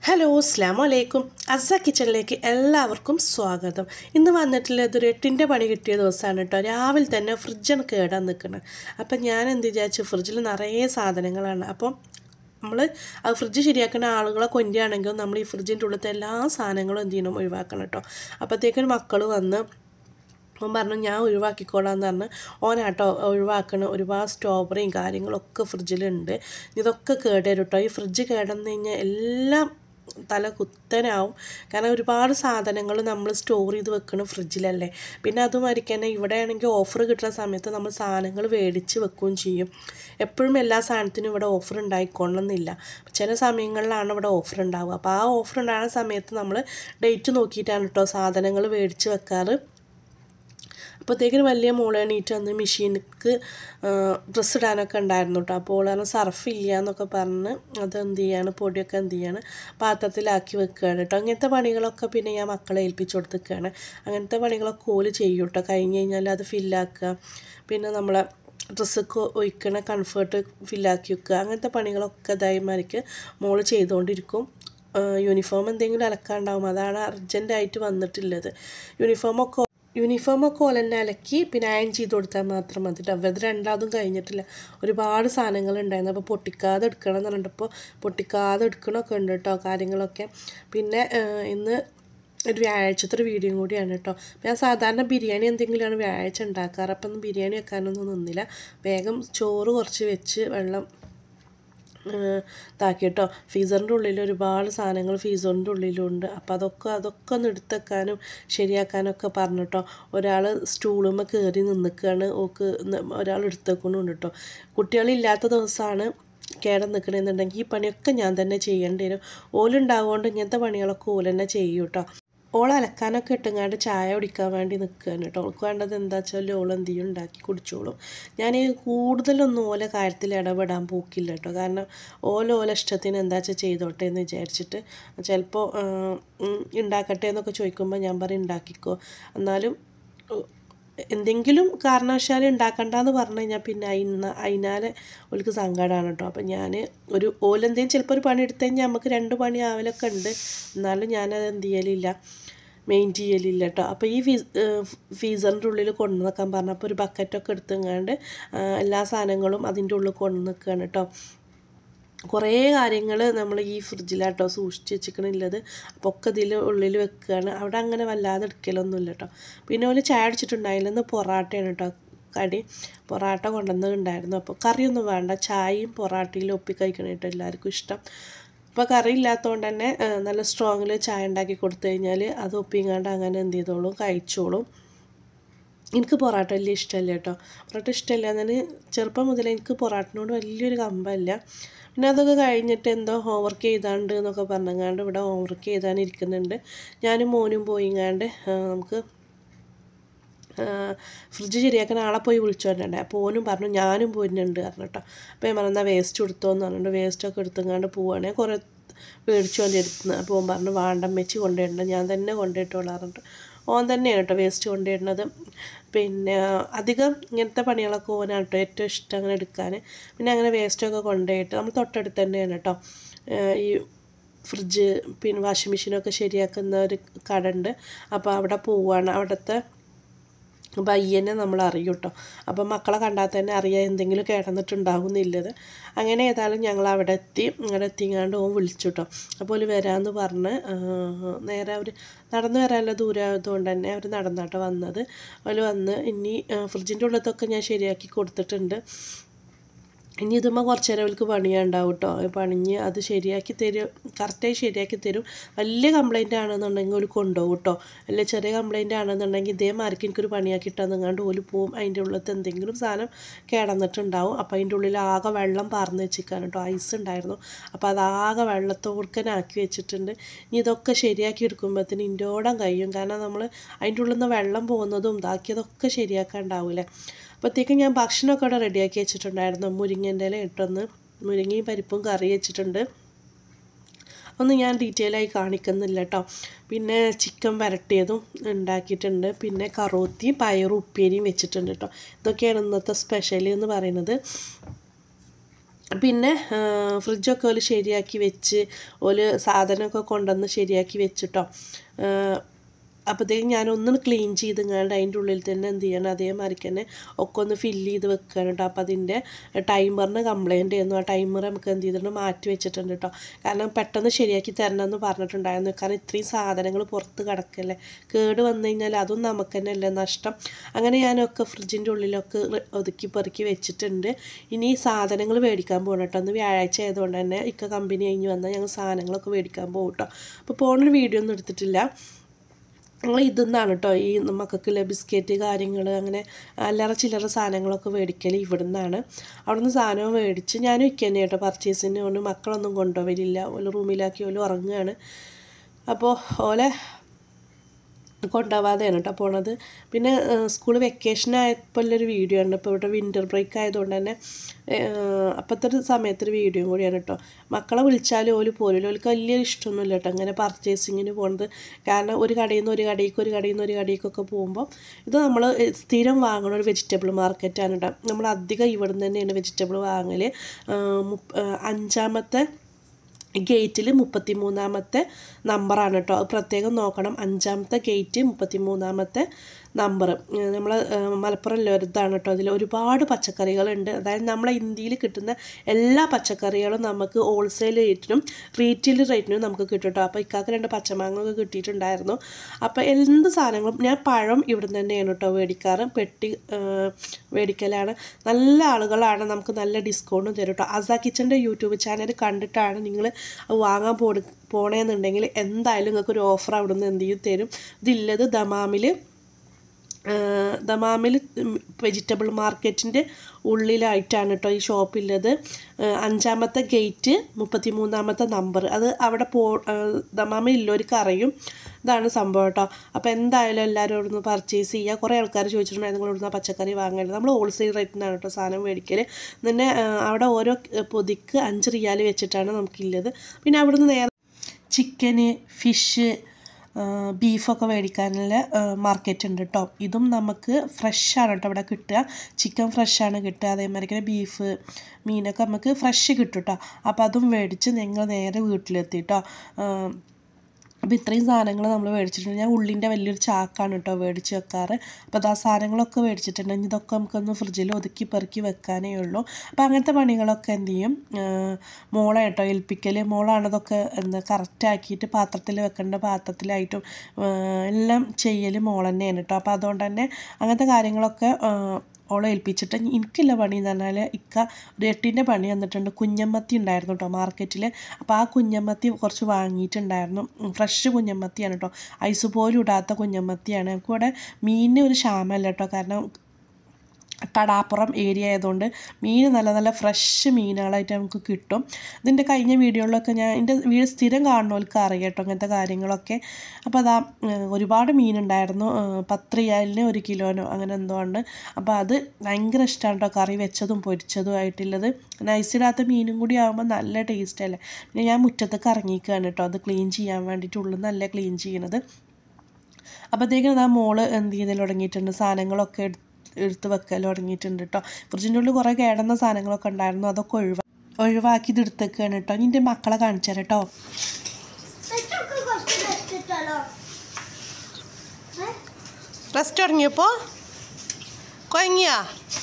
Hello അസ്ലാം വലൈക്കും അസ കിച്ചണിലേക്ക് എല്ലാവർക്കും സ്വാഗതം ഇന്ന് വന്നിട്ടുള്ളത് ഒരു എട്ടിൻ്റെ പണി കിട്ടിയ ദിവസമാണ് കേട്ടോ രാവിലെ തന്നെ ഫ്രിഡ്ജാണ് കേടാൻ നിൽക്കുന്നത് അപ്പം ഞാൻ എന്ത് വിചാരിച്ചു ഫ്രിഡ്ജിൽ നിറയെ സാധനങ്ങളാണ് അപ്പം നമ്മൾ ആ ഫ്രിഡ്ജ് ശരിയാക്കുന്ന ആളുകളെ കൊണ്ടുകയാണെങ്കിൽ നമ്മൾ ഈ ഫ്രിഡ്ജിൻ്റെ ഉള്ളിലത്തെ എല്ലാ സാധനങ്ങളും എന്ത് ചെയ്യണം ഒഴിവാക്കണം കേട്ടോ അപ്പോഴത്തേക്കും മക്കൾ വന്ന് ഓൻ പറഞ്ഞു ഞാൻ ഒഴിവാക്കിക്കോളാന്ന് പറഞ്ഞ് ഓനാട്ടോ ഒഴിവാക്കണ ഒരുപാട് സ്ട്രോബറിയും കാര്യങ്ങളൊക്കെ ഫ്രിഡ്ജിലുണ്ട് ഇതൊക്കെ കേടുവരും കേട്ടോ ഈ ഫ്രിഡ്ജ് കേടെന്ന് കഴിഞ്ഞാൽ എല്ലാം തല കുത്തനാവും കാരണം ഒരുപാട് സാധനങ്ങൾ നമ്മൾ സ്റ്റോർ ചെയ്ത് വെക്കണം ഫ്രിഡ്ജിലല്ലേ പിന്നെ അതുമാതിരി തന്നെ ഇവിടെ ആണെങ്കിൽ ഓഫർ കിട്ടുന്ന സമയത്ത് നമ്മൾ സാധനങ്ങൾ മേടിച്ച് വെക്കുകയും ചെയ്യും എപ്പോഴും എല്ലാ സാധനത്തിനും ഇവിടെ ഓഫർ ഉണ്ടായിക്കൊള്ളണമെന്നില്ല ചില സമയങ്ങളിലാണ് ഇവിടെ ഓഫർ ഉണ്ടാവുക അപ്പോൾ ആ ഓഫർ ഉണ്ടാകുന്ന സമയത്ത് നമ്മൾ ഡേറ്റ് നോക്കിയിട്ടാണ് കേട്ടോ സാധനങ്ങൾ മേടിച്ച് വെക്കാറ് അപ്പോഴത്തേക്കിന് വലിയ മോള് എണീറ്റ് വന്ന് മെഷീനിക്ക് ഡ്രസ്സ് ഇടാനൊക്കെ ഉണ്ടായിരുന്നു കേട്ടോ അപ്പോൾ ഓളാണ് സർഫ് ഇല്ല എന്നൊക്കെ പറഞ്ഞ് അത് എന്ത് ചെയ്യാണ് പൊടിയൊക്കെ എന്ത് ചെയ്യാണ് പാത്രത്തിലാക്കി വെക്കുകയാണ് കേട്ടോ അങ്ങനത്തെ പണികളൊക്കെ പിന്നെ ഞാൻ മക്കളെ ഏൽപ്പിച്ച് കൊടുത്തിരിക്കുകയാണ് അങ്ങനത്തെ പണികളൊക്കെ ഓല് ചെയ്യും കേട്ടോ കഴിഞ്ഞ് കഴിഞ്ഞാൽ അത് ഫില്ലാക്കുക പിന്നെ നമ്മളെ ഡ്രസ്സൊക്കെ ഒഴിക്കണ കംഫേർട്ട് ഫില്ലാക്കി വെക്കുക അങ്ങനത്തെ പണികളൊക്കെ ഇതായിമാർക്ക് മോള് ചെയ്തുകൊണ്ടിരിക്കും യൂണിഫോം എന്തെങ്കിലും അലക്കാണ്ടാവും അതാണ് അർജൻറ്റായിട്ട് വന്നിട്ടുള്ളത് യൂണിഫോമൊക്കെ യൂണിഫോമൊക്കെ ഓലെന്നെ അലക്കി പിന്നെ അയൺ ചെയ്ത് കൊടുത്താൽ മാത്രം മതി കേട്ടോ അവരത് രണ്ടാമതും കഴിഞ്ഞിട്ടില്ല ഒരുപാട് സാധനങ്ങൾ ഉണ്ടായിരുന്നു അപ്പോൾ പൊട്ടിക്കാതെ എടുക്കണം എന്ന് പറഞ്ഞിട്ടപ്പോൾ പൊട്ടിക്കാതെ എടുക്കണമൊക്കെ ഉണ്ട് കേട്ടോ കാര്യങ്ങളൊക്കെ പിന്നെ ഇന്ന് ഒരു വ്യാഴാഴ്ചത്തെ ഒരു വീഡിയോ കൂടിയാണ് കേട്ടോ ഞാൻ സാധാരണ ബിരിയാണി എന്തെങ്കിലുമാണ് വ്യാഴാഴ്ച ഉണ്ടാക്കാറ് അപ്പം ഒന്നും ബിരിയാണി വെക്കാനൊന്നും നിന്നില്ല വേഗം ചോറ് കുറച്ച് വെച്ച് വെള്ളം ഇതാക്കി കേട്ടോ ഫീസറിൻ്റെ ഉള്ളിൽ ഒരുപാട് സാധനങ്ങൾ ഫീസറിൻ്റെ ഉള്ളിലുണ്ട് അപ്പോൾ അതൊക്കെ അതൊക്കെ ഒന്ന് എടുത്തേക്കാനും ശരിയാക്കാനൊക്കെ പറഞ്ഞു കേട്ടോ ഒരാൾ സ്റ്റൂളുമ്മ കയറി നിൽക്കുകയാണ് ഓക്ക് ഒരാൾ എടുത്തേക്കൊണ്ടുണ്ട് കേട്ടോ കുട്ടികളില്ലാത്ത ദിവസമാണ് കേടം നിൽക്കണമെന്നുണ്ടെങ്കിൽ ഈ പണിയൊക്കെ ഞാൻ തന്നെ ചെയ്യേണ്ടി വരും ഓലുണ്ടാവുകൊണ്ട് ഇങ്ങനത്തെ പണികളൊക്കെ ഓല് തന്നെ ചെയ്യും കേട്ടോ ഓൾ അലക്കാനൊക്കെ ഇട്ടുങ്ങാണ്ട് ചായ കുടിക്കാൻ വേണ്ടി നിൽക്കുകയാണ് കേട്ടോ ഓൾക്ക് വേണ്ടത് എന്താ വെച്ചാൽ ഓൾ എന്ത് ചെയ്യും ഉണ്ടാക്കി കുടിച്ചോളും ഞാൻ കൂടുതലൊന്നും ഓല കാര്യത്തിൽ ഇടപെടാൻ പോക്കില്ല കേട്ടോ കാരണം ഓല ഓല ഇഷ്ടത്തിന് എന്താ വെച്ചാൽ ചെയ്തോട്ടെ എന്ന് വിചാരിച്ചിട്ട് ചിലപ്പോൾ ഉണ്ടാക്കട്ടെ എന്നൊക്കെ ചോദിക്കുമ്പോൾ ഞാൻ പറയും ഉണ്ടാക്കിക്കോ എന്നാലും എന്തെങ്കിലും കാരണവശാൽ ഉണ്ടാക്കണ്ടെന്ന് പറഞ്ഞു കഴിഞ്ഞാൽ പിന്നെ അതിന് അതിനാലെ ഓൾക്ക് സങ്കടമാണ് കേട്ടോ അപ്പം ഞാൻ ഒരു ഓലെന്തെങ്കിലും ചിലപ്പോൾ ഒരു പണി എടുത്തു കഴിഞ്ഞാൽ നമുക്ക് രണ്ട് പണി ആവലൊക്കെ ഉണ്ട് എന്നാലും ഞാനത് എന്ത് ചെയ്യലില്ല മെയിൻ ചെയ്യലില്ല കേട്ടോ അപ്പോൾ ഈ ഫീസ് ഫീസറിൻ്റെ ഉള്ളിൽ കൊണ്ടു നിൽക്കാൻ പറഞ്ഞപ്പോൾ ഒരു ബക്കറ്റൊക്കെ എടുത്തുങ്ങാണ്ട് എല്ലാ സാധനങ്ങളും അതിൻ്റെ ഉള്ളിൽ കൊണ്ടു നിൽക്കുകയാണ് കേട്ടോ കുറേ കാര്യങ്ങൾ നമ്മൾ ഈ ഫ്രിഡ്ജിലാട്ടോ സൂക്ഷിച്ച് വെച്ചിക്കണില്ലത് അപ്പോൾ ഒക്കെ ഇതിൽ ഉള്ളിൽ വെക്കുകയാണ് അവിടെ അങ്ങനെ വല്ലാതെ എടുക്കലൊന്നുമില്ല കേട്ടോ പിന്നെ ഓല് ചായ അടിച്ചിട്ടുണ്ടായില്ല ഇന്ന് പൊറാട്ടയാണ് കേട്ടോ കടി പൊറാട്ട കൊണ്ടുവന്നിട്ടുണ്ടായിരുന്നു അപ്പോൾ കറിയൊന്നും വേണ്ട ചായയും പൊറാട്ടയിലും ഒപ്പി കഴിക്കണേട്ടോ എല്ലാവർക്കും ഇഷ്ടം ഇപ്പോൾ കറി ഇല്ലാത്തതുകൊണ്ട് തന്നെ നല്ല സ്ട്രോങ്ങിൽ ചായ ഉണ്ടാക്കി കൊടുത്തു കഴിഞ്ഞാൽ അത് ഒപ്പിങ്ങാണ്ട് അങ്ങനെ എന്ത് ചെയ്തോളും കഴിച്ചോളും എനിക്ക് പൊറാട്ട വലിയ ഇഷ്ടമല്ല കേട്ടോ പൊറാട്ട ഇഷ്ടമല്ല ഞാൻ ചെറുപ്പം മുതൽ എനിക്ക് പൊറാട്ടിനോട് വലിയൊരു കമ്പമില്ല പിന്നെ അതൊക്കെ കഴിഞ്ഞിട്ട് എന്തോ ഹോംവർക്ക് ചെയ്താണ്ട് എന്നൊക്കെ പറഞ്ഞങ്ങാണ്ട് ഇവിടെ ഹോംവർക്ക് ചെയ്താൻ ഇരിക്കുന്നുണ്ട് ഞാനും മോനും പോയിങ്ങാണ്ട് നമുക്ക് ഫ്രിഡ്ജ് ശരിയാക്കാൻ ആളെ പോയി വിളിച്ചോണ്ടേ അപ്പോൾ ഓനും പറഞ്ഞു ഞാനും പോരുന്നുണ്ട് പറഞ്ഞു കേട്ടോ അപ്പോൾ ഞാൻ പറഞ്ഞാൽ വേസ്റ്റ് എടുത്തോന്ന് പറഞ്ഞിട്ട് വേസ്റ്റൊക്കെ എടുത്തുങ്ങാണ്ട് പോവുകയാണെങ്കിൽ കുറേ മേടിച്ചു കൊണ്ടിരുന്നു അപ്പോൾ ഓൻ പറഞ്ഞു വാണ്ടം വെച്ച് കൊണ്ടുവരണ്ട ഞാൻ തന്നെ കൊണ്ടുപോയിട്ടോളാം പറഞ്ഞിട്ട് ഓൻ തന്നെയാണ് കേട്ടോ വേസ്റ്റ് കൊണ്ടുവരുന്നത് പിന്നെ അധികം ഇങ്ങനത്തെ പണികളൊക്കെ ഓനാണ് കേട്ടോ ഏറ്റവും ഇഷ്ടം അങ്ങനെ എടുക്കാൻ പിന്നെ അങ്ങനെ വേസ്റ്റൊക്കെ കൊണ്ടുപോയിട്ട് നമ്മൾ തൊട്ടടുത്ത് തന്നെയാണ് കേട്ടോ ഈ ഫ്രിഡ്ജ് പിന്നെ വാഷിംഗ് മെഷീനൊക്കെ ശരിയാക്കുന്ന ഒരു കട ഉണ്ട് അപ്പോൾ അവിടെ പോവുകയാണ് അവിടുത്തെ പയ്യനെ നമ്മൾ അറിയും കേട്ടോ അപ്പം മക്കളെ കണ്ടാൽ തന്നെ അറിയാം എന്തെങ്കിലും കിടന്നിട്ടുണ്ടാകുന്നില്ലത് അങ്ങനെ ഏതായാലും ഞങ്ങൾ അവിടെ എത്തി അവിടെ എത്തിങ്ങാണ്ട് ഓൻ വിളിച്ചു കേട്ടോ അപ്പോൾ വരാമെന്ന് പറഞ്ഞ് നേരെ അവർ നടന്നു വരാനുള്ള ദൂരം ആയതുകൊണ്ട് തന്നെ അവർ നടന്നാട്ടോ വന്നത് അവർ വന്ന് ഇനി ഫ്രിഡ്ജിൻ്റെ ഉള്ളത്തൊക്കെ ഞാൻ ശരിയാക്കി കൊടുത്തിട്ടുണ്ട് ഇനി ഇതുമ്പോൾ കുറച്ച് നേരം അവർക്ക് പണിയുണ്ടാവും കേട്ടോ പണിഞ്ഞ് അത് ശരിയാക്കി തരും കറക്റ്റായി ശരിയാക്കി തരും വലിയ കംപ്ലൈൻ്റ് ആണെന്നുണ്ടെങ്കിൽ ഒരു കൊണ്ടുപോകും കേട്ടോ അല്ലെ ചെറിയ കംപ്ലൈൻ്റ് ആണെന്നുണ്ടെങ്കിൽ ഇതേമാർക്ക് എനിക്കൊരു പണിയാക്കി ഇട്ടെന്നെങ്ങാണ്ട് ഓല് പോവും അതിൻ്റെ ഉള്ളിലത്തെ എന്തെങ്കിലും സാധനം കിടന്നിട്ടുണ്ടാവും അപ്പോൾ അതിൻ്റെ ഉള്ളിൽ ആകെ വെള്ളം പാർന്ന് വെച്ചിരിക്കാൻ കേട്ടോ ഐസ് ഉണ്ടായിരുന്നു അപ്പോൾ അതാകെ വെള്ളത്തോടുക്കനാക്കി വെച്ചിട്ടുണ്ട് ഇനി ഇതൊക്കെ ശരിയാക്കി എടുക്കുമ്പോഴത്തേന് ഇൻ്റോടം കഴിയും കാരണം നമ്മൾ അതിൻ്റെ ഉള്ളിൽ നിന്ന് വെള്ളം പോകുന്നതും ഇതാക്കിയതൊക്കെ ശരിയാക്കാൻ ഉണ്ടാവില്ലേ അപ്പോഴത്തേക്കും ഞാൻ ഭക്ഷണമൊക്കെ അവിടെ റെഡിയാക്കി വെച്ചിട്ടുണ്ടായിരുന്നു മുരിങ്ങൻ്റെ ഇല ഇട്ടൊന്ന് മുരിങ്ങയും പരിപ്പും കറി വെച്ചിട്ടുണ്ട് ഒന്നും ഞാൻ ഡീറ്റെയിൽ ആയി കാണിക്കുന്നില്ല കേട്ടോ പിന്നെ ചിക്കൻ വരട്ടിയതും ഉണ്ടാക്കിയിട്ടുണ്ട് പിന്നെ കറോത്തിയും പയറും ഉപ്പേരിയും വെച്ചിട്ടുണ്ട് കേട്ടോ ഇതൊക്കെയാണ് ഇന്നത്തെ സ്പെഷ്യൽ എന്ന് പറയുന്നത് പിന്നെ ആ, ഫ്രിഡ്ജൊക്കെ ഓല് ശരിയാക്കി വെച്ച് ഓല് സാധനമൊക്കെ കൊണ്ടുവന്ന് ശരിയാക്കി വെച്ചിട്ടോ അപ്പോഴത്തേക്കും ഞാനൊന്ന് ക്ലീൻ ചെയ്തിങ്ങാണ്ട് അതിൻ്റെ ഉള്ളിൽ തന്നെ എന്ത് ചെയ്യണം അതേമാതിരി തന്നെ ഒക്കെ ഒന്ന് ഫില്ല് ചെയ്ത് വെക്കുകയാണ് കേട്ടോ അപ്പോൾ അതിൻ്റെ ടൈമറിന് കംപ്ലൈൻറ്റ് ചെയ്യുന്നു ആ ടൈമർ നമുക്ക് എന്ത് ചെയ്തിട്ടുണ്ട് മാറ്റി വെച്ചിട്ടുണ്ട് കേട്ടോ കാരണം പെട്ടെന്ന് ശരിയാക്കി തരണമെന്ന് പറഞ്ഞിട്ടുണ്ടായിരുന്നു കാരണം ഇത്രയും സാധനങ്ങൾ പുറത്ത് കിടക്കല്ലേ കേട് വന്നു കഴിഞ്ഞാൽ അതും നമുക്ക് തന്നെ അല്ലേ നഷ്ടം അങ്ങനെ ഞാനൊക്കെ ഫ്രിഡ്ജിൻ്റെ ഉള്ളിലൊക്കെ റി- ഒതുക്കി പെറുക്കി വെച്ചിട്ടുണ്ട് ഇനി സാധനങ്ങൾ മേടിക്കാൻ പോകണം കേട്ടോ അന്ന് വ്യാഴാഴ്ച ആയതുകൊണ്ട് തന്നെ ഇക്ക കമ്പനി കഴിഞ്ഞ് വന്നാൽ ഞങ്ങൾ സാധനങ്ങളൊക്കെ മേടിക്കാൻ പോകും കേട്ടോ അപ്പോൾ പോണൊരു വീഡിയോ ഒന്നും എടുത്തിട്ടില്ല ഞങ്ങൾ ഇതിന്നാണ് കേട്ടോ ഈ മക്കൾക്കുള്ള ബിസ്ക്കറ്റ് കാര്യങ്ങൾ അങ്ങനെ അല്ലറ ചില്ലറ സാധനങ്ങളൊക്കെ മേടിക്കൽ ഇവിടുന്നാണ് അവിടുന്ന് സാധനവും മേടിച്ച് ഞാനും ഇക്ക തന്നെ കേട്ടോ പർച്ചേസിന് കൊണ്ട് മക്കളൊന്നും കൊണ്ടുപോകലില്ല ഓല് റൂമിലാക്കി ഓല് ഉറങ്ങുകയാണ് അപ്പോൾ ഓലെ കൊണ്ടുപോവാതെയാണ് കേട്ടോ പോണത് പിന്നെ സ്കൂൾ വെക്കേഷൻ ആയപ്പോഴൊരു വീഡിയോ ഉണ്ട് ഇപ്പോൾ ഇവിടെ വിൻ്റർ ബ്രേക്ക് ആയതുകൊണ്ട് തന്നെ അപ്പോഴത്തെ ഒരു സമയത്തൊരു വീഡിയോയും കൂടിയാണ് കേട്ടോ മക്കളെ വിളിച്ചാലും ഓല് പോലും ഓൽക്ക് വലിയ ഇഷ്ടമൊന്നുമില്ല കേട്ടോ അങ്ങനെ പർച്ചേസിങ്ങിന് പോകുന്നത് കാരണം ഒരു കടയിൽ നിന്ന് ഒരു കടയിലേക്ക് ഒരു കടയിൽ നിന്ന് ഒരു കടയിലേക്കൊക്കെ പോകുമ്പോൾ ഇത് നമ്മൾ സ്ഥിരം വാങ്ങണ ഒരു വെജിറ്റബിൾ മാർക്കറ്റാണ് കേട്ടോ നമ്മൾ അധികം ഇവിടെ നിന്ന് തന്നെയാണ് വെജിറ്റബിൾ വാങ്ങൽ അഞ്ചാമത്തെ ഗേറ്റിൽ മുപ്പത്തി മൂന്നാമത്തെ നമ്പറാണ് കേട്ടോ അത് പ്രത്യേകം നോക്കണം അഞ്ചാമത്തെ ഗേറ്റ് മുപ്പത്തി മൂന്നാമത്തെ നമ്പർ നമ്മൾ മലപ്പുറം ലൊരുതാണ് കേട്ടോ അതിൽ ഒരുപാട് പച്ചക്കറികളുണ്ട് അതായത് നമ്മളെ ഇന്ത്യയിൽ കിട്ടുന്ന എല്ലാ പച്ചക്കറികളും നമുക്ക് ഹോൾസെയിൽ റേറ്റിനും റീറ്റെയിൽ റേറ്റിനും നമുക്ക് കിട്ടും കേട്ടോ അപ്പോൾ ഇക്കാക്ക് രണ്ട് പച്ചമാങ്ങ ഒക്കെ കിട്ടിയിട്ടുണ്ടായിരുന്നു അപ്പോൾ എന്ത് സാധനങ്ങളും ഞാൻ പഴം ഇവിടെ തന്നെയാണ് കേട്ടോ മേടിക്കാറ് പെട്ടി ആ, മേടിക്കലാണ് നല്ല ആളുകളാണ് നമുക്ക് നല്ല ഡിസ്കൗണ്ടും തരും കേട്ടോ അസ കിച്ചൻ്റെ യൂട്യൂബ് ചാനൽ കണ്ടിട്ടാണ് നിങ്ങൾ വാങ്ങാൻ പോണ പോണേന്നുണ്ടെങ്കിൽ എന്തായാലും നിങ്ങൾക്ക് ഒരു ഓഫർ അവിടെ നിന്ന് എന്ത് ചെയ്യും തരും ഇതില്ലത് ദമാമിൽ ദമാമിൽ വെജിറ്റബിൾ മാർക്കറ്റിൻ്റെ ഉള്ളിലായിട്ടാണ് കേട്ടോ ഈ ഷോപ്പുള്ളത് അഞ്ചാമത്തെ ഗേറ്റ് മുപ്പത്തി മൂന്നാമത്തെ നമ്പർ അത് അവിടെ പോ ദമാമിൽ ഉള്ളവർക്ക് അറിയും ഇതാണ് സംഭവം കേട്ടോ അപ്പോൾ എന്തായാലും എല്ലാവരും അവിടെ നിന്ന് പർച്ചേസ് ചെയ്യുക കുറേ ആൾക്കാർ ചോദിച്ചിട്ടുണ്ടായിരുന്നു നിങ്ങൾ ഇവിടുന്ന് പച്ചക്കറി വാങ്ങരുത് നമ്മൾ ഹോൾസെയിൽ റേറ്റിനാണ് കേട്ടോ സാധനം മേടിക്കൽ പിന്നെ ആ, അവിടെ ഓരോ പൊതിക്ക് അഞ്ച് റിയാൽ വെച്ചിട്ടാണ് നമുക്കുള്ളത് പിന്നെ അവിടുന്ന് നേരെ ചിക്കന് ഫിഷ് ബീഫൊക്കെ മേടിക്കാനുള്ള മാർക്കറ്റ് ഉണ്ട് കേട്ടോ ഇതും നമുക്ക് ഫ്രഷാണ് കേട്ടോ ഇവിടെ കിട്ടുക ചിക്കൻ ഫ്രഷാണ് കിട്ടുക അതേമാതിരി തന്നെ ബീഫ് മീനൊക്കെ നമുക്ക് ഫ്രഷ് കിട്ടും കേട്ടോ അപ്പോൾ അതും മേടിച്ച് ഞങ്ങൾ നേരെ വീട്ടിലെത്തി കേട്ടോ അപ്പോൾ ഇത്രയും സാധനങ്ങൾ നമ്മൾ മേടിച്ചിട്ടുണ്ട് ഞാൻ ഉള്ളിൻ്റെ വലിയൊരു ചാക്കാണ് കേട്ടോ മേടിച്ച് വെക്കാറ് അപ്പോൾ അത് ആ സാധനങ്ങളൊക്കെ മേടിച്ചിട്ടുണ്ട് ഇനി ഇതൊക്കെ നമുക്കൊന്ന് ഫ്രിഡ്ജിൽ ഒതുക്കി പെറുക്കി വെക്കാനേ ഉള്ളൂ അപ്പോൾ അങ്ങനത്തെ പണികളൊക്കെ എന്ത് ചെയ്യും മോളെ കേട്ടോ ഏൽപ്പിക്കൽ മോളാണ് ഇതൊക്കെ എന്താ കറക്റ്റാക്കിയിട്ട് പാത്രത്തിൽ വെക്കേണ്ട പാത്രത്തിലായിട്ടും ആ, എല്ലാം ചെയ്യൽ മോൾ തന്നെയാണ് കേട്ടോ അപ്പോൾ അതുകൊണ്ട് തന്നെ അങ്ങനത്തെ കാര്യങ്ങളൊക്കെ ആ, ഓളെ ഏൽപ്പിച്ചിട്ട് എനിക്കുള്ള പണി എന്ന് പറഞ്ഞാൽ ഇക്ക ഒരു എട്ടിൻ്റെ പണി തന്നിട്ടുണ്ട് കുഞ്ഞമ്മത്തി ഉണ്ടായിരുന്നു കേട്ടോ മാർക്കറ്റിൽ അപ്പോൾ ആ കുഞ്ഞമ്മത്തി കുറച്ച് വാങ്ങിയിട്ടുണ്ടായിരുന്നു ഫ്രഷ് കുഞ്ഞമ്മത്തിയാണ് കേട്ടോ ഐസ് പോലും ഇടാത്ത കുഞ്ഞമ്മത്തിയാണ് നമുക്ക് ഇവിടെ മീനിന് ഒരു ക്ഷാമമല്ല കേട്ടോ കാരണം കടാപ്പുറം ഏരിയ ആയതുകൊണ്ട് മീൻ നല്ല നല്ല ഫ്രഷ് മീനുകളായിട്ട് നമുക്ക് കിട്ടും ഇതിൻ്റെ കഴിഞ്ഞ വീഡിയോകളിലൊക്കെ ഞാൻ എൻ്റെ വീട് സ്ഥിരം കാണുന്നവർക്ക് അറിയാം കേട്ടോ അങ്ങനത്തെ കാര്യങ്ങളൊക്കെ അപ്പോൾ അതാ ഏഹ്, ഒരുപാട് മീനുണ്ടായിരുന്നു ഏഹ്, പത്ത് റിയാലിന് ഒരു കിലോനോ അങ്ങനെ എന്തോ ഉണ്ട് അപ്പോൾ അത് ഭയങ്കര ഇഷ്ടമാണ് കേട്ടോ കറി വെച്ചതും പൊരിച്ചതും ആയിട്ടുള്ളത് നൈസിടാത്ത മീനും കൂടി ആകുമ്പോൾ നല്ല ടേസ്റ്റ് അല്ലേ പിന്നെ ഞാൻ മുറ്റത്തൊക്കെ ഇറങ്ങിക്കുകയാണ് കേട്ടോ അത് ക്ലീൻ ചെയ്യാൻ വേണ്ടിയിട്ട് ഉള്ളിൽ നല്ല ക്ലീൻ ചെയ്യണത് അപ്പോഴത്തേക്കും ആ മോള് എന്ത് ചെയ്തൽ തുടങ്ങിയിട്ടുണ്ട് സാധനങ്ങളൊക്കെ എടുത്ത് എടുത്ത് വെക്കൽ തുടങ്ങിയിട്ടുണ്ട് കേട്ടോ ഫ്രിഡ്ജിൻ്റെ ഉള്ളിൽ കുറേ കേടുന്ന സാധനങ്ങളൊക്കെ ഉണ്ടായിരുന്നു അതൊക്കെ ഒഴിവാ ഒഴിവാക്കി ഇത് എടുത്തേക്കാണ് കേട്ടോ ഇനി എൻ്റെ മക്കളെ കാണിച്ചു തരാം കേട്ടോ ഇതൊക്കെ കുറച്ച് rest ഇട്ടാലോ? ഏ? റെസ്റ്റ് തുടങ്ങിയപ്പോൾ കൊയങ്ങിയാ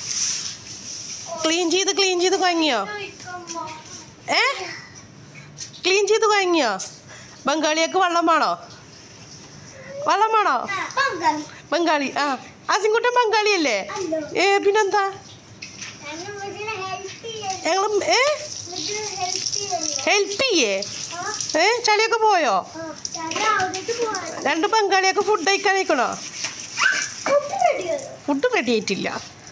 ക്ലീൻ ചെയ്ത് ക്ലീൻ ചെയ്ത് കൊയങ്ങിയോ ചോദിക്കുമ്പോ. ഏ ക്ലീൻ ചെയ്ത് കൊയങ്ങിയോ ബംഗാളിയൊക്കെ വെള്ളം വേണോ വെള്ളം വേണോ ആ, പങ്കാളി. ബംഗാളി ആ ആസിൻകുട്ടൻ ബംഗാളിയല്ലേ അല്ലോ. ഏ പിന്നെന്താ ഞങ്ങൾ ഇതിനെ help ചെയ്യല്ലേ? ഞങ്ങൾ ഏ ഇതിനെ help ചെയ്യല്ലേ? ഹെൽപ്പ് ചെയ്യേ ആ, ഏ ചളിയൊക്കെ പോയോ ആ, ഞങ്ങൾ അവിടേക്ക് പോവാണ്. രണ്ട് ബംഗാളിയൊക്കെ ഫുഡ് കഴിക്കാൻ നിൽക്കണോ ഫുഡ് ready ആയോ? ഫുഡ് റെഡി ആയിട്ടില്ല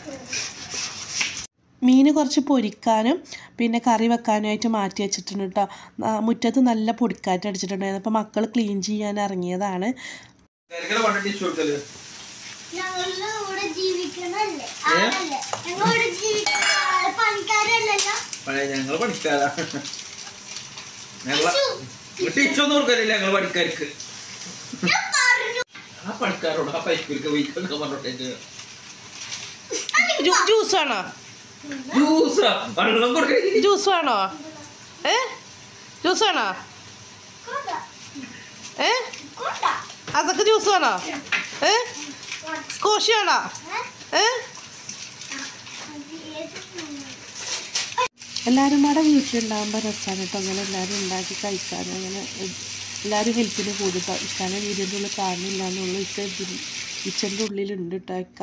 മീൻ കുറച്ച് പൊരിക്കാനും പിന്നെ കറി വെക്കാനുമായിട്ട് മാറ്റി വെച്ചിട്ടുണ്ട് കേട്ടോ ആ, മുറ്റത്ത് നല്ല പൊടിക്കാറ്റ് അടിച്ചിട്ടുണ്ടായിരുന്നു അപ്പോൾ മക്കൾ ക്ലീൻ ചെയ്യാൻ ഇറങ്ങിയതാണ് കരിക്കല കൊണ്ട് ടിഷ്യൂ കൊടുക്കല് ഞങ്ങളുടെ കൂടെ ജീവിക്കണല്ലേ ആളല്ലേ ഞങ്ങളിവിടെ ജീവിക്കുന്ന ആള് പണിക്കാരല്ലല്ലോ പഴയ ഞങ്ങള് പഠിക്കാതാ ഞങ്ങള് ടിഷ്യൂ ഒന്നും കൊടുക്കലില്ല ഞങ്ങള് പഠിക്കാർക്ക് ഞാൻ പറഞ്ഞു ആ പണിക്കാരോട് ആ പൈപ്പിലേക്ക് വീക്കൊക്കെ പറഞ്ഞോട്ടേക്ക് ജ്യൂസ് ആണോ ജ്യൂസാ വെള്ളം കൊടുക്കേ ജ്യൂസ് വേണോ ഏ ജ്യൂസ് വേണോ കൊണ്ട ഏ കൊണ്ട അതൊക്കെ ജ്യൂസ് വേണോ ഏ സ്കോഷി വേണോ ഏ എല്ലാവരും കൂടെ വീട്ടിലുണ്ടാകുമ്പോൾ രസമാണ് കേട്ടോ അങ്ങനെ എല്ലാവരും ഉണ്ടാക്കി കഴിക്കാനും അങ്ങനെ എ- എല്ലാവരും ഹെൽപ്പിന് കൂടിട്ടോ ഇക്കാനെ വീടിൻ്റെ ഉള്ളിൽ കാണില്ല എന്നുള്ളൂ ഇക്ക കിച്ചൻ്റെ ഉള്ളിലുണ്ട് കേട്ടോ ഇക്ക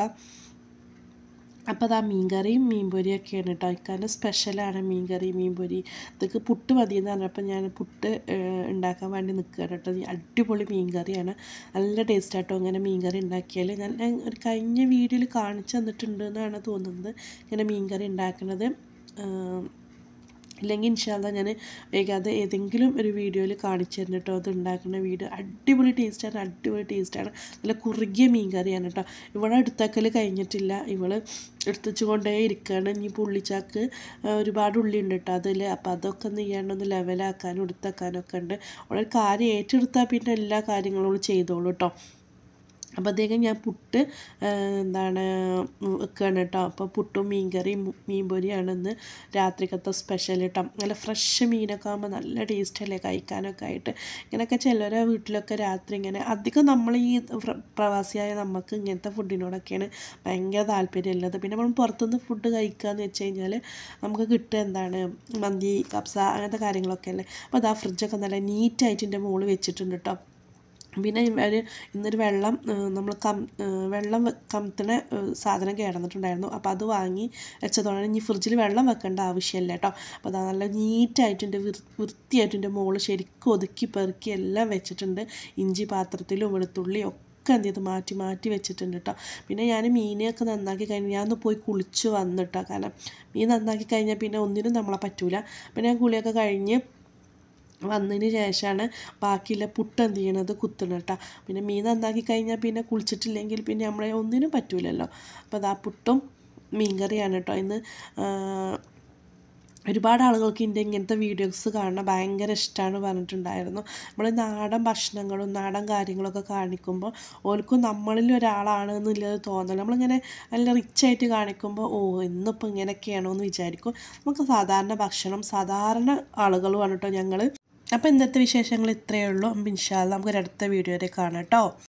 അപ്പോൾ അത് ആ മീൻകറിയും മീൻപൊരിയൊക്കെയാണ് കേട്ടോ ഇക്കാൻ്റെ സ്പെഷ്യലാണ് മീൻകറി മീൻപൊരി ഇതൊക്കെ പുട്ട് മതി എന്ന് പറഞ്ഞപ്പോൾ ഞാൻ പുട്ട് ഏഹ്, ഉണ്ടാക്കാൻ വേണ്ടി നിൽക്കുകയാണ് കേട്ടോ ഈ അടിപൊളി മീൻകറിയാണ് നല്ല ടേസ്റ്റ് ആട്ടോ ഇങ്ങനെ മീൻകറി ഉണ്ടാക്കിയാൽ ഞാൻ ഞാൻ ഒരു കഴിഞ്ഞ വീഡിയോയിൽ കാണിച്ചു തന്നിട്ടുണ്ട് എന്നാണ് തോന്നുന്നത് ഇങ്ങനെ മീൻകറി ഉണ്ടാക്കുന്നത് ഏഹ്, ഇല്ലെങ്കിൽ ഇൻഷാല്ല ഞാൻ വൈകാതെ ഏതെങ്കിലും ഒരു വീഡിയോയിൽ കാണിച്ചു തരുന്നു കേട്ടോ അത് ഉണ്ടാക്കുന്ന വീഡിയോ അടിപൊളി ടേസ്റ്റാണ് അടിപൊളി ടേസ്റ്റാണ് നല്ല കുറുകിയ മീൻ കറിയാണ് കേട്ടോ ഇവിടെ എടുത്താക്കൽ കഴിഞ്ഞിട്ടില്ല ഇവള് എടുത്തുവെച്ച് കൊണ്ടേ ഇരിക്കുകയാണ് ഇനി പുള്ളിച്ചാക്ക് ആ, ഒരുപാട് ഉള്ളി ഉണ്ട് കേട്ടോ അതിൽ അപ്പോൾ അതൊക്കെ ഒന്ന് ചെയ്യാണ്ടൊന്ന് ലെവലാക്കാനും എടുത്താക്കാനും ഒക്കെ ഉണ്ട് അവളൊരു കാര്യം ഏറ്റെടുത്താൽ പിന്നെ എല്ലാ കാര്യങ്ങളും അവള് ചെയ്തോളൂ കേട്ടോ അപ്പോൾ അദ്ദേഹം ഞാൻ പുട്ട് ആ, എന്താണ് ഉം, വെക്കുകയാണ് കേട്ടോ അപ്പോൾ പുട്ടും മീൻകറിയും മീൻ പൊരിയാണ് ഇന്ന് രാത്രിക്കത്തെ സ്പെഷ്യൽ കേട്ടോ നല്ല ഫ്രഷ് മീനൊക്കെ ആകുമ്പോൾ നല്ല ടേസ്റ്റ് അല്ലേ കഴിക്കാനൊക്കെ ആയിട്ട് ഇങ്ങനെയൊക്കെ ചിലരെ വീട്ടിലൊക്കെ രാത്രി ഇങ്ങനെ അധികം നമ്മൾ ഈ പ്ര- പ്രവാസിയായ നമുക്ക് ഇങ്ങനത്തെ ഫുഡിനോടൊക്കെയാണ് ഭയങ്കര താല്പര്യമുള്ളത് പിന്നെ നമ്മൾ പുറത്തുനിന്ന് ഫുഡ് കഴിക്കുകയെന്ന് വെച്ച് കഴിഞ്ഞാൽ നമുക്ക് കിട്ടുക എന്താണ് മന്തി കപ്സ അങ്ങനത്തെ കാര്യങ്ങളൊക്കെ അല്ലേ അപ്പോൾ അതാ ഫ്രിഡ്ജൊക്കെ നല്ല നീറ്റായിട്ട് എൻ്റെ മുകളിൽ വെച്ചിട്ടുണ്ട് കേട്ടോ പിന്നെ ഒരു ഇന്നൊരു വെള്ളം നമ്മൾ കം ഏ, വെള്ളം വെ- കമത്തുന്ന ഏ, സാധനം കിടന്നിട്ടുണ്ടായിരുന്നു അപ്പോൾ അത് വാങ്ങി വെച്ചതോടെ ഇനി ഫ്രിഡ്ജിൽ വെള്ളം വെക്കേണ്ട ആവശ്യമില്ല കേട്ടോ അപ്പോൾ അത് നല്ല നീറ്റായിട്ട് എൻ്റെ വൃ വൃത്തിയായിട്ട് എൻ്റെ മോള് ശരിക്കും ഒതുക്കി പെറുക്കി എല്ലാം വെച്ചിട്ടുണ്ട് ഇഞ്ചി പാത്രത്തിലും വെളുത്തുള്ളി ഒക്കെ എന്ത് ചെയ്ത് മാറ്റി മാറ്റി വെച്ചിട്ടുണ്ട് കേട്ടോ പിന്നെ ഞാൻ മീനെയൊക്കെ നന്നാക്കി കഴിഞ്ഞ് ഞാൻ ഒന്ന് പോയി കുളിച്ച് വന്നിട്ടോ കാരണം മീൻ നന്നാക്കി കഴിഞ്ഞാൽ പിന്നെ ഒന്നിനും നമ്മളെ പറ്റൂല പിന്നെ ഞാൻ കുളിയൊക്കെ കഴിഞ്ഞ് വന്നതിന് ശേഷമാണ് ബാക്കിയുള്ള പുട്ട് എന്ത് ചെയ്യണത് കുത്തണം കേട്ടോ പിന്നെ മീൻ നന്നാക്കി കഴിഞ്ഞാൽ പിന്നെ കുളിച്ചിട്ടില്ലെങ്കിൽ പിന്നെ നമ്മളെ ഒന്നിനും പറ്റൂലല്ലോ അപ്പോൾ അതാ പുട്ടും മീൻകറിയാണ് കേട്ടോ ഇന്ന് ആ, ഒരുപാട് ആളുകൾക്ക് എൻ്റെ ഇങ്ങനത്തെ വീഡിയോസ് കാണാൻ ഭയങ്കര ഇഷ്ടമാണ് പറഞ്ഞിട്ടുണ്ടായിരുന്നു നമ്മൾ നാടൻ ഭക്ഷണങ്ങളും നാടൻ കാര്യങ്ങളൊക്കെ കാണിക്കുമ്പോൾ ഓൽക്കും നമ്മളിൽ ഒരാളാണ് എന്നുള്ളത് തോന്നൽ നമ്മളിങ്ങനെ നല്ല റിച്ചായിട്ട് കാണിക്കുമ്പോൾ ഓ ഇന്നിപ്പോൾ ഇങ്ങനെയൊക്കെയാണോ എന്ന് വിചാരിക്കും നമുക്ക് സാധാരണ ഭക്ഷണം സാധാരണ ആളുകളുമാണ് കേട്ടോ ഞങ്ങൾ അപ്പോൾ ഇന്നത്തെ വിശേഷങ്ങൾ ഇത്രയേ ഉള്ളൂ അപ്പം ഇൻഷാല്ല നമുക്കൊരു അടുത്ത വീഡിയോയിൽ കാണാം കേട്ടോ